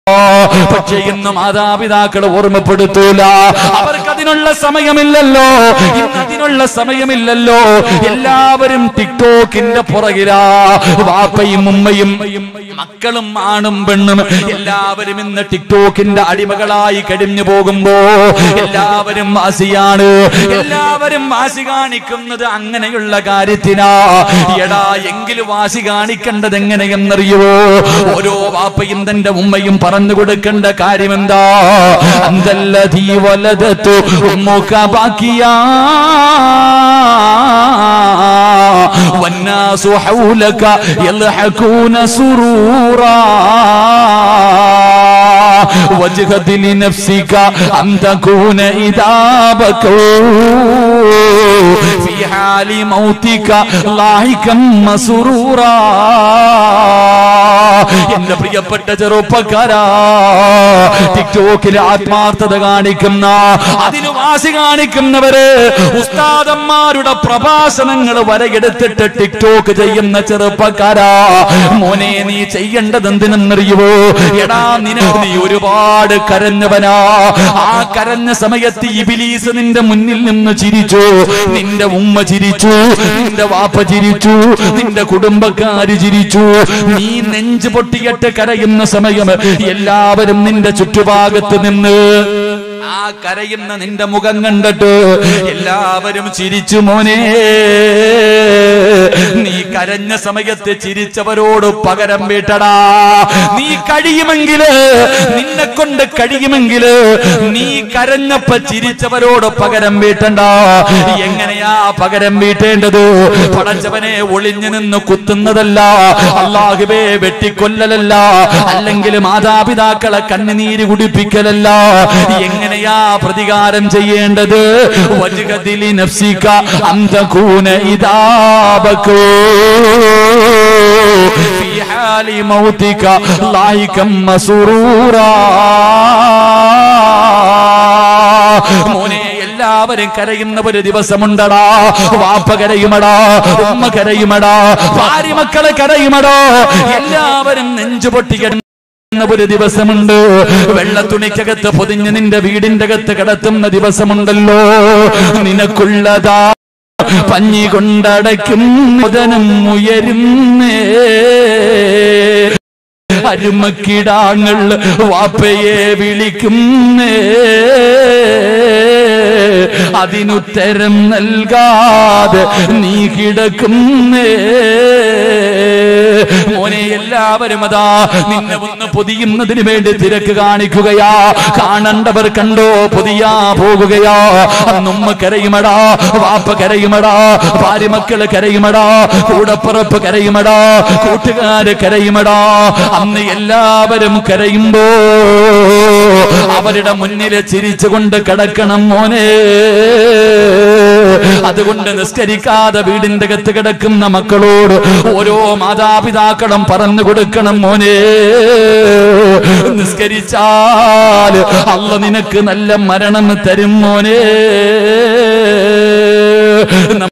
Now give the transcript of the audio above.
പക്ഷെ ഇന്ന് മാതാപിതാക്കൾ ഓർമ്മപ്പെടുത്തൂല അവർക്ക് അതിനുള്ള സമയമില്ലല്ലോ ഇന്ന് അതിനുള്ള സമയമില്ലല്ലോ എല്ലാവരും ടിക്ടോക്കിന്റെ പുറകിലാ വാപ്പയും ഉമ്മയും മക്കളും ആണും പെണ്ണും എല്ലാവരും ഇന്ന് ടിക്ടോക്കിന്റെ അടിമകളായി കഴിഞ്ഞു പോകുമ്പോ എല്ലാവരും വാസിയാണ് എല്ലാവരും വാശി കാണിക്കുന്നത് അങ്ങനെയുള്ള കാര്യത്തിനാ എടാ എങ്കിലും വാശി കാണിക്കേണ്ടത് എങ്ങനെയെന്നറിയുവോ ഓരോ വാപ്പയും തന്റെ ഉമ്മയും പറഞ്ഞു കൊടുക്കേണ്ട കാര്യം എന്താ അന്തല്ലതീ വലതത്തു ഉമ്മുക ബാക്കിയാ والناس حولك يضحكون سرورا وجهد لنفسك أن تكون إذا بكوا في حال موتك لاحقا مسرورا എന്റെ പ്രിയപ്പെട്ട ചെറുപ്പക്കാരാ ടിക്ടോക്കിൽ ആത്മാർത്ഥത കാണിക്കുന്ന അതിന് വാശി കാണിക്കുന്നവര് ഉസ്താദന്മാരുടെ പ്രഭാഷണങ്ങൾ വരയെടുത്തിട്ട് ടിക്ടോക്ക് ചെയ്യുന്ന ചെറുപ്പക്കാരാ മോനെ നീ ചെയ്യേണ്ടത് എന്തിനെന്നറിയുവോ എടാ നിന നീ ഒരുപാട് കരഞ്ഞവനാ ആ കരഞ്ഞ സമയത്ത് ഇബിലീസ് നിന്റെ മുന്നിൽ നിന്ന് ചിരിച്ചു നിന്റെ ഉമ്മ ചിരിച്ചു നിന്റെ വാപ്പ ചിരിച്ചു നിന്റെ കുടുംബക്കാര് ചിരിച്ചു നീ നെഞ്ചു പൊട്ടിയിട്ട് കരയുന്ന സമയം എല്ലാവരും നിന്റെ ചുറ്റുഭാഗത്ത് നിന്ന് ആ കരയുന്ന നിന്റെ മുഖം കണ്ടിട്ട് എല്ലാവരും ചിരിച്ചു മോനെ നീ കരഞ്ഞ സമയത്ത് ചിരിച്ചവരോട് പകരം വീട്ടടാ നീ കഴിയുമെങ്കില് നിന്നെ കൊണ്ട് കഴിയുമെങ്കില് നീ കരഞ്ഞപ്പ ചിരിച്ചവരോട് പകരം വീട്ടണ്ട എങ്ങനെയാ പകരം വീട്ടേണ്ടത് പടച്ചവനെ ഒളിഞ്ഞു നിന്ന് കുത്തുന്നതല്ല അള്ളാഹുവേ വെട്ടിക്കൊല്ലലല്ല അല്ലെങ്കിൽ മാതാപിതാക്കളെ കണ്ണുനീര് കുടിപ്പിക്കലല്ല എങ്ങനെയാ പ്രതികാരം ചെയ്യേണ്ടത് വജുഗതിലി നഫ്സിക അന്തകൂന ഇതാബക്കോ في حال موتك لايكا مسرورا മോനെ എല്ലാവരും കരയുന്ന ഒരു ദിവസമുണ്ടടാ വാപ്പ കരയുമടാ ഉമ്മ കരയുമടാ ഭാര്യ മക്കളെ കരയുമടാ എല്ലാവരും നെഞ്ചു പൊട്ടിക്കണം ഒരു ദിവസമുണ്ട് വെള്ളത്തുണിക്കകത്ത് പൊതിഞ്ഞ് നിന്റെ വീടിന്റെ അകത്ത് കിടത്തുന്ന ദിവസമുണ്ടല്ലോ നിനക്കുള്ളതാ പഞ്ഞി കൊണ്ടടയ്ക്കും മുതനും ഉയരുന്നേ അരുമക്കിടാങ്ങൾ വാപ്പയെ വിളിക്കുന്നേ അതിനുത്തരം നൽകാതെ നീ കിടക്കുന്നേ മോനെ എല്ലാവരും അതാ നിന്നെ ഒന്ന് പൊതിയുന്നതിന് വേണ്ടി തിരക്ക് കാണിക്കുകയാ കാണണ്ടവർ കണ്ടോ പൊതിയാ പോകുകയാ അന്നുമ്മ കരയുമടാ വാപ്പ കരയുമടാ ഭാര്യ മക്കള് കരയുമടാ കൂടപ്പുറപ്പ് കരയുമടാ കൂട്ടുകാര് കരയുമടാ അന്ന് എല്ലാവരും കരയുമ്പോ അവരുടെ മുന്നിൽ ചിരിച്ചുകൊണ്ട് കിടക്കണം മോനെ അതുകൊണ്ട് നിസ്കരിക്കാതെ വീടിന്റെ അകത്ത് കിടക്കുന്ന മക്കളോട് ഓരോ മാതാപിതാക്കളും പറഞ്ഞു കൊടുക്കണം മോനെ നിസ്കരിച്ചാൽ അല്ല നിനക്ക് നല്ല മരണം തരും മോനെ